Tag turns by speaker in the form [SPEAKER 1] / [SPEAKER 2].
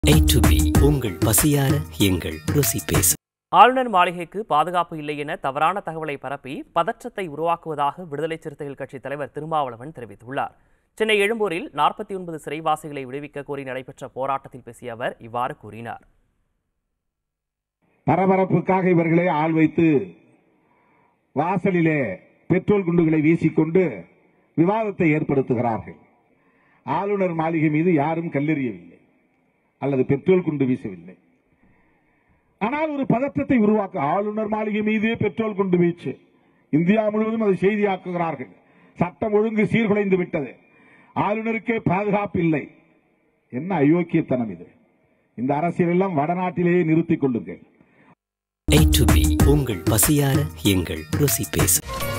[SPEAKER 1] A to B உங்கள் பசியார எங்கள் ருசி பேச
[SPEAKER 2] ஆளுநர் மாளிகைக்கு பாதுகாப்பு இல்லை என தவறான தகவலை பரப்பி பதற்றத்தை உருவாக்குவதாக விடுதலை சிறுத்தைகள் கட்சி தலைவர் திருமாவளவன் தெரிவித்துள்ளார் சென்னை எழும்பூரில் நாற்பத்தி ஒன்பது சிறைவாசிகளை விடுவிக்க கோரி நடைபெற்ற போராட்டத்தில் பேசிய அவர் இவ்வாறு கூறினார்
[SPEAKER 3] பரபரப்புக்காக இவர்களே ஆள் வைத்து வாசலிலே பெட்ரோல் குண்டுகளை வீசிக்கொண்டு விவாதத்தை ஏற்படுத்துகிறார்கள் ஆளுநர் மாளிகை மீது யாரும் கல்லெறியவில்லை அல்லது பெட்ரோல் குண்டு வீசவில்லை ஆனால் ஒரு பதற்றத்தை உருவாக்க ஆளுநர் மாளிகை மீது பெட்ரோல் குண்டு வீச்சு இந்தியா முழுவதும் அதை செய்தியாக்குகிறார்கள் சட்டம் ஒழுங்கு சீர்குலைந்து விட்டது ஆளுநருக்கே பாதுகாப்பு இல்லை என்ன அயோக்கியத்தனம் இது இந்த அரசியல் எல்லாம் வடநாட்டிலேயே நிறுத்திக் கொள்ளுங்கள்
[SPEAKER 1] A to B உங்கள் பசியார எங்கள் ருசி பேச